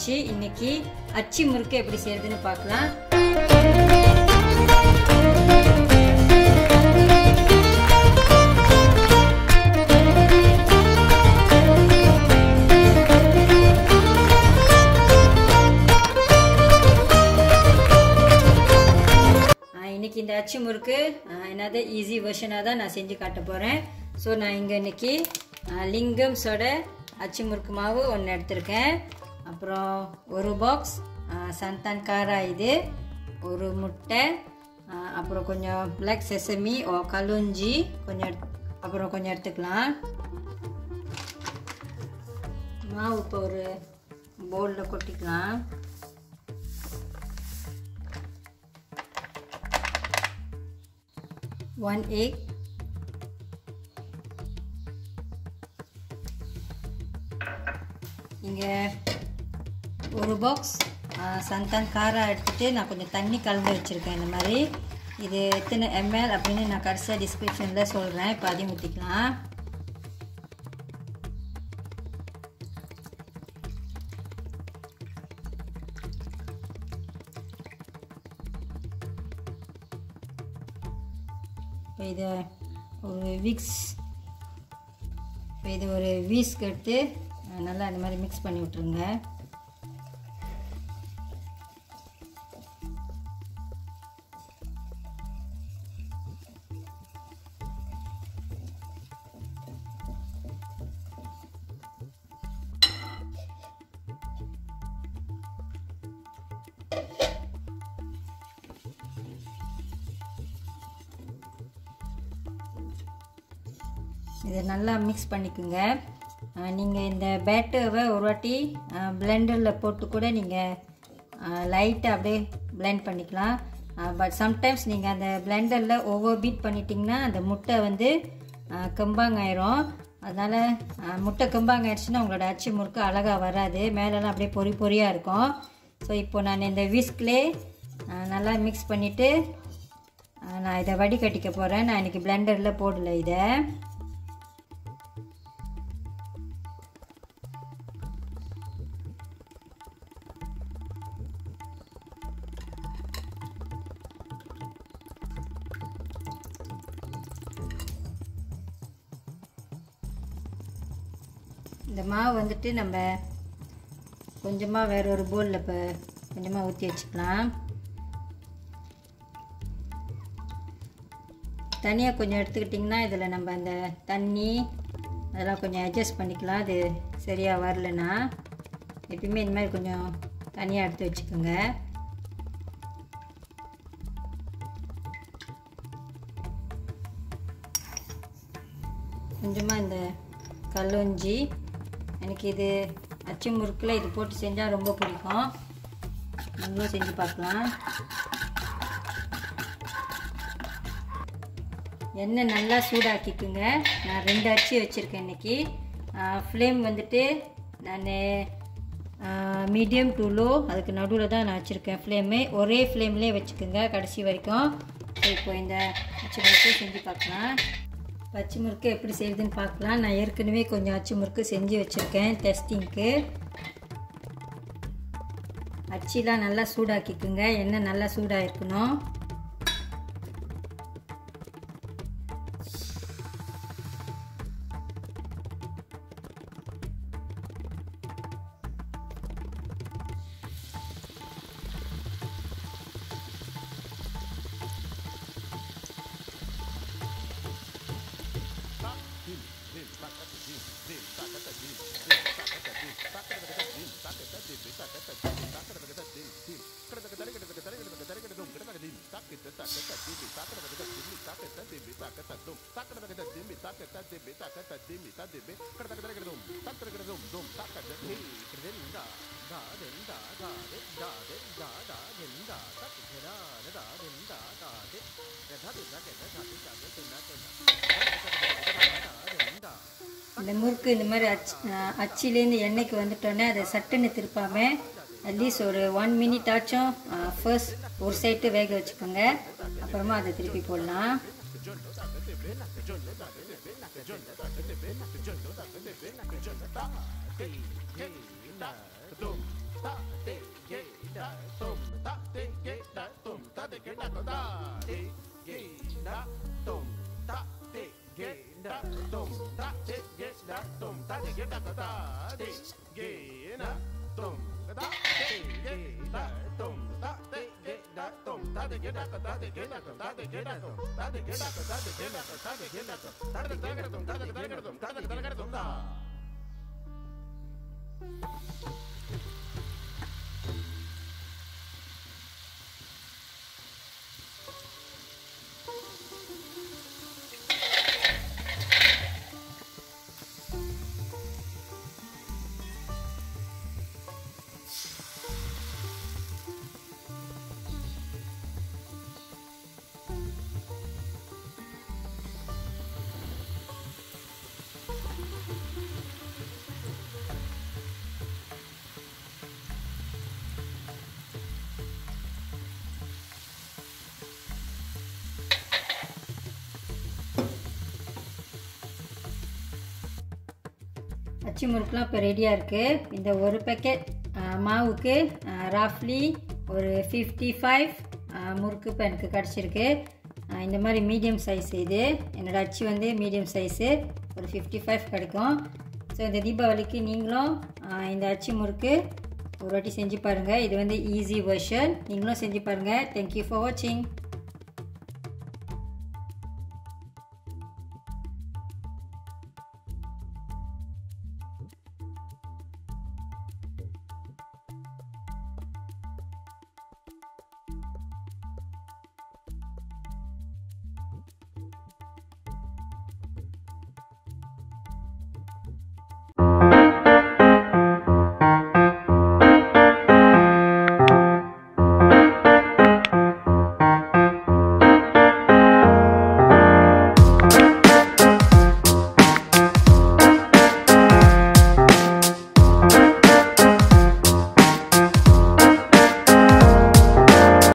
ஆயிடுச்சு இன்னைக்கு அச்சி முறுக்கு எப்படி செய்யறதுன்னு பார்க்கலாம் ஆஹ் இன்னைக்கு இந்த அச்சு முறுக்கு ஆஹ் என்னது ஈஸி வெர்ஷனாக தான் நான் செஞ்சு காட்ட போகிறேன் ஸோ நான் இங்கே இன்னைக்கு ஆஹ் லிங்கம்ஸோட அச்சு முறுக்கு மாவு ஒன்று எடுத்திருக்கேன் அப்புறம் ஒரு பாக்ஸ் சந்தான் காரா இது ஒரு முட்டை ஆஹ் அப்புறம் கொஞ்சம் பிளாக் செசமி ஓ கலுஞ்சி கொஞ்சம் எடுத்து- அப்புறம் கொஞ்சம் எடுத்துக்கலாம் மாவு இப்போ ஒரு பவுலில் கொட்டிக்கலாம் one egg இங்கே ஒரு பாக்ஸ் சந்தான் காரா எடுத்துகிட்டு நான் கொஞ்சம் தண்ணி கலந்து வச்சுருக்கேன் இந்த மாதிரி இது எத்தனை எம்எல் அப்படின்னு நான் கடைசியாக டிஸ்கிரிப்ஷனில் சொல்கிறேன் இப்போ அதையும் ஊற்றிக்கலாம் இப்போ இதை ஒரு விக்ஸ் இப்போ இது ஒரு வீஸ்க்கு எடுத்து அஹ், நல்லா இந்த மாதிரி மிக்ஸ் பண்ணி விட்ருங்க இதை நல்லா மிக்ஸ் பண்ணிக்கோங்க நீங்கள் இந்த பேட்டரை ஒரு வாட்டி பிளெண்டரில் போட்டு கூட நீங்கள் லைட்டாக அப்படியே blend பண்ணிக்கலாம் பட் சம்டைம்ஸ் நீங்கள் அந்த பிளெண்டரில் ஓவர் பீட் பண்ணிட்டீங்கன்னா அந்த முட்டை வந்து கம்பாங்காயிரும் அதனால் முட்டை கம்பாங்காயிடுச்சுன்னா உங்களோட அச்சு முறுக்கு அழகாக வராது மேலெல்லாம் அப்படியே பொறி பொறியாக இருக்கும் ஸோ இப்போ நான் இந்த விஸ்க்லே நல்லா மிக்ஸ் பண்ணிவிட்டு நான் இதை வடிகட்டிக்க போகிறேன் நான் இன்றைக்கி பிளெண்டரில் போடல இதை இந்த மாவு வந்துட்டு நம்ம கொஞ்சமாக வேற ஒரு பவுலில் இப்போ கொஞ்சமாக ஊற்றி வச்சுக்கலாம் தனியாக கொஞ்சம் எடுத்துக்கிட்டிங்கன்னா இதில் நம்ம அந்த தண்ணி அதெல்லாம் கொஞ்சம் அட்ஜஸ்ட் பண்ணிக்கலாம் அது சரியாக வரலன்னா எப்பயுமே இந்த மாதிரி கொஞ்சம் தனியாக எடுத்து வச்சுக்கோங்க கொஞ்சமாக இந்த கல்லொஞ்சி எனக்கு இது அச்சு முறுக்கில் இது போட்டு செஞ்சால் ரொம்ப பிடிக்கும் நீங்களும் செஞ்சு பார்க்கலாம் எண்ணெய் நல்லா சூடாக்கிக்குங்க நான் ரெண்டு அச்சு வச்சுருக்கேன் இன்னைக்கு ஃப்ளேம் வந்துட்டு நான் மீடியம் டு லோ அதுக்கு நடுவில் தான் நான் வச்சுருக்கேன் ஃப்ளேமு ஒரே ஃப்ளேம்லேயே வச்சுக்கோங்க கடைசி வரைக்கும் இப்போ இந்த அச்சு முறுக்கு செஞ்சு பார்க்கலாம் பச்சை முறுக்கு எப்படி செய்யுதுன்னு பார்க்கலாம் நான் ஏற்கனவே கொஞ்சம் அச்சு முறுக்கு செஞ்சு வச்சுருக்கேன் டெஸ்டிங்க்கு அச்சிலாம் நல்லா சூடாக்கிக்குங்க எண்ணெய் நல்லா சூடாக இருக்கணும் இந்த முறுக்கு இந்த மாதிரி அச்சு அச்சிலேருந்து எண்ணெய்க்கு வந்துட்டோன்னே அதை சட்டுன்னு திருப்பாமல் அட்லீஸ்ட் ஒரு ஒன் மினிட் ஆச்சும் ஃபர்ஸ்ட் ஒரு சைட்டு வேக வச்சுக்கோங்க அப்புறமா அதை திருப்பி போடலாம் ta ti ge da tum ta ti ge da tum ta ti ge da da ti ge da tum ta ti ge da tum ta ti ge da tum ta ti ge da da ti ge da tum ta ti ge da tum ta ti ge da tum ta ti ge da ta ti ge da ta ti ge da tum ta ti ge da ta ti ge da ta ti ge da tum ta ti ge da tum ta ti ge da tum ta ti ge da tum ta அச்சு முறுக்குலாம் இப்போ ரெடியாக இருக்குது இந்த ஒரு packet மாவுக்கு ரஃப்லி ஒரு fifty five முறுக்கு இப்போ எனக்கு கிடச்சிருக்கு இந்த மாதிரி மீடியம் சைஸ் இது என்னோடய அச்சு வந்து மீடியம் சைஸு ஒரு ஃபிஃப்டி ஃபைவ் கிடைக்கும் ஸோ இந்த தீபாவளிக்கு நீங்களும் ஆஹ், இந்த அச்சு முறுக்கு ஒரு வாட்டி செஞ்சு பாருங்கள் இது வந்து ஈஸி வெர்ஷன் நீங்களும் செஞ்சு பாருங்கள் தேங்க்யூ ஃபார் வாட்சிங்